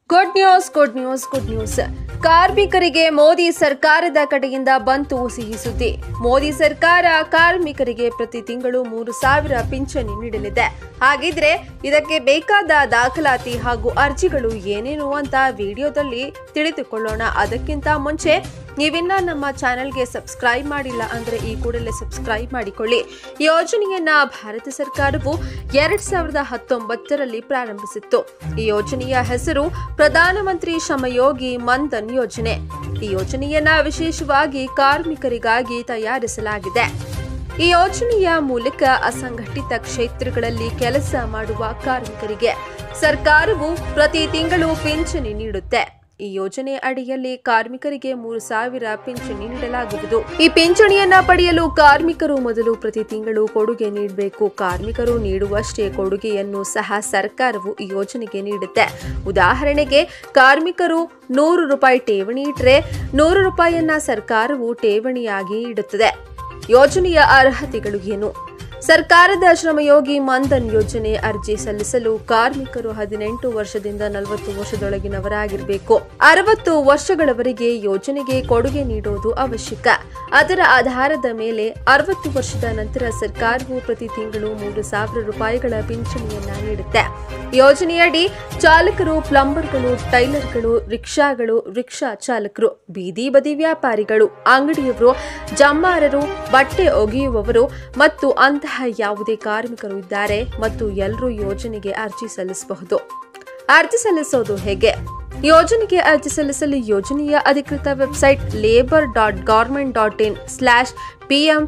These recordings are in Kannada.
good news good news good news ಕಾರ್ಮಿಕರಿಗೆ ಮೋದಿ ಸರ್ಕಾರದ ಕಡೆಯಿಂದ ಬಂತು ಸಿಹಿ ಸುದ್ದಿ ಮೋದಿ ಸರ್ಕಾರ ಕಾರ್ಮಿಕರಿಗೆ ಪ್ರತಿ ತಿಂಗಳು ಮೂರು ಸಾವಿರ ಪಿಂಚಣಿ ನೀಡಲಿದೆ ಹಾಗಿದ್ರೆ ಇದಕ್ಕೆ ಬೇಕಾದ ದಾಖಲಾತಿ ಹಾಗೂ ಅರ್ಜಿಗಳು ಏನೇನು ಅಂತ ವಿಡಿಯೋದಲ್ಲಿ ತಿಳಿದುಕೊಳ್ಳೋಣ ಅದಕ್ಕಿಂತ ಮುಂಚೆ ನೀವಿನ್ನ ನಮ್ಮ ಚಾನೆಲ್ಗೆ ಸಬ್ಸ್ಕ್ರೈಬ್ ಮಾಡಿಲ್ಲ ಅಂದ್ರೆ ಈ ಕೂಡಲೇ ಸಬ್ಸ್ಕ್ರೈಬ್ ಮಾಡಿಕೊಳ್ಳಿ ಈ ಯೋಜನೆಯನ್ನ ಭಾರತ ಸರ್ಕಾರವು ಎರಡ್ ಸಾವಿರದ ಹತ್ತೊಂಬತ್ತರಲ್ಲಿ ಪ್ರಾರಂಭಿಸಿತ್ತು ಈ ಯೋಜನೆಯ ಹೆಸರು ಪ್ರಧಾನಮಂತ್ರಿ ಶ್ರಮಯೋಗಿ ಮನ್ಧನ್ ಯೋಜನೆ ಈ ಯೋಜನೆಯನ್ನ ವಿಶೇಷವಾಗಿ ಕಾರ್ಮಿಕರಿಗಾಗಿ ತಯಾರಿಸಲಾಗಿದೆ ಈ ಯೋಜನೆಯ ಮೂಲಕ ಅಸಂಘಟಿತ ಕ್ಷೇತ್ರಗಳಲ್ಲಿ ಕೆಲಸ ಮಾಡುವ ಕಾರ್ಮಿಕರಿಗೆ ಸರ್ಕಾರವು ಪ್ರತಿ ತಿಂಗಳು ಪಿಂಚಣಿ ನೀಡುತ್ತೆ ಈ ಯೋಜನೆ ಅಡಿಯಲ್ಲಿ ಕಾರ್ಮಿಕರಿಗೆ ಮೂರು ಸಾವಿರ ಪಿಂಚಣಿ ನೀಡಲಾಗುವುದು ಈ ಪಿಂಚಣಿಯನ್ನ ಪಡೆಯಲು ಕಾರ್ಮಿಕರು ಮೊದಲು ಪ್ರತಿ ತಿಂಗಳು ಕೊಡುಗೆ ನೀಡಬೇಕು ಕಾರ್ಮಿಕರು ನೀಡುವಷ್ಟೇ ಕೊಡುಗೆಯನ್ನು ಸಹ ಸರ್ಕಾರವು ಈ ಯೋಜನೆಗೆ ನೀಡುತ್ತೆ ಉದಾಹರಣೆಗೆ ಕಾರ್ಮಿಕರು ನೂರು ರೂಪಾಯಿ ಠೇವಣಿ ಇಟ್ಟರೆ ನೂರು ರೂಪಾಯಿಯನ್ನ ಸರ್ಕಾರವು ಠೇವಣಿಯಾಗಿ ಇಡುತ್ತದೆ ಯೋಜನೆಯ ಅರ್ಹತೆಗಳು ಏನು ಸರ್ಕಾರದ ಶ್ರಮಯೋಗಿ ಮನ್ಧನ್ ಯೋಜನೆ ಅರ್ಜಿ ಸಲ್ಲಿಸಲು ಕಾರ್ಮಿಕರು ಹದಿನೆಂಟು ವರ್ಷದಿಂದ ನಲವತ್ತು ವರ್ಷದೊಳಗಿನವರಾಗಿರಬೇಕು ಅರವತ್ತು ವರ್ಷಗಳವರೆಗೆ ಯೋಜನೆಗೆ ಕೊಡುಗೆ ನೀಡುವುದು ಅವಶ್ಯಕ ಅದರ ಆಧಾರದ ಮೇಲೆ ಅರವತ್ತು ವರ್ಷದ ನಂತರ ಸರ್ಕಾರವು ಪ್ರತಿ ತಿಂಗಳು ಮೂರು ಸಾವಿರ ರೂಪಾಯಿಗಳ ಪಿಂಚಣಿಯನ್ನ ನೀಡುತ್ತೆ ಯೋಜನೆಯಡಿ ಚಾಲಕರು ಪ್ಲಂಬರ್ಗಳು ಟೈಲರ್ಗಳು ರಿಕ್ಷಾಗಳು ರಿಕ್ಷಾ ಚಾಲಕರು ಬೀದಿ ಬದಿ ವ್ಯಾಪಾರಿಗಳು ಅಂಗಡಿಯವರು ಜಮ್ಮಾರರು ಬಟ್ಟೆ ಒಗೆಯುವವರು ಮತ್ತು ಅಂತಹ ಯಾವುದೇ ಕಾರ್ಮಿಕರು ಇದ್ದಾರೆ ಮತ್ತು ಎಲ್ಲರೂ ಯೋಜನೆಗೆ ಅರ್ಜಿ ಸಲ್ಲಿಸಬಹುದು ಅರ್ಜಿ ಸಲ್ಲಿಸೋದು ಹೇಗೆ ಯೋಜನೆಗೆ ಅರ್ಜಿ ಸಲ್ಲಿಸಲು ಯೋಜನೆಯ ಅಧಿಕೃತ website labour dot government dot in slash PM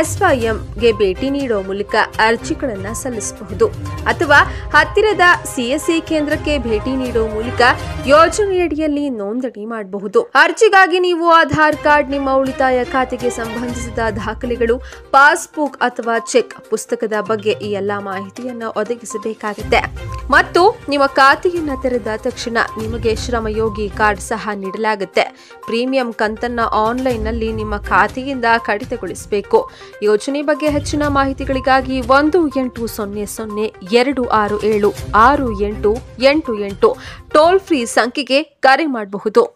ಗೆ ಭೇಟಿ ನೀಡುವ ಮೂಲಕ ಅರ್ಜಿಗಳನ್ನು ಸಲ್ಲಿಸಬಹುದು ಅಥವಾ ಹತ್ತಿರದ ಸಿಎಸ್ಸಿ ಕೇಂದ್ರಕ್ಕೆ ಭೇಟಿ ನೀಡುವ ಮೂಲಕ ಯೋಜನೆಯಡಿಯಲ್ಲಿ ನೋಂದಣಿ ಮಾಡಬಹುದು ಅರ್ಜಿಗಾಗಿ ನೀವು ಆಧಾರ್ ಕಾರ್ಡ್ ನಿಮ್ಮ ಉಳಿತಾಯ ಖಾತೆಗೆ ಸಂಬಂಧಿಸಿದ ದಾಖಲೆಗಳು ಪಾಸ್ಬುಕ್ ಅಥವಾ ಚೆಕ್ ಪುಸ್ತಕದ ಬಗ್ಗೆ ಈ ಎಲ್ಲಾ ಮಾಹಿತಿಯನ್ನು ಒದಗಿಸಬೇಕಾಗುತ್ತೆ ಮತ್ತು ನಿಮ್ಮ ಖಾತೆಯನ್ನ ತೆರೆದ ತಕ್ಷಣ ನಿಮಗೆ ಶ್ರಮಯೋಗಿ ಕಾರ್ಡ್ ಸಹ ನೀಡಲಾಗುತ್ತೆ ಪ್ರೀಮಿಯಂ ಕಂತನ್ನ ಆನ್ಲೈನ್ನಲ್ಲಿ ನಿಮ್ಮ ಖಾತೆಯಿಂದ ಕಡಿತಗೊಳಿಸಬೇಕು ಯೋಜನೆ ಬಗ್ಗೆ ಹೆಚ್ಚಿನ ಮಾಹಿತಿಗಳಿಗಾಗಿ ಒಂದು ಎಂಟು ಸೊನ್ನೆ ಸೊನ್ನೆ ಎರಡು ಆರು ಏಳು ಆರು ಎಂಟು ಎಂಟು ಎಂಟು ಟೋಲ್ ಫ್ರೀ ಸಂಖ್ಯೆಗೆ ಕರೆ ಮಾಡಬಹುದು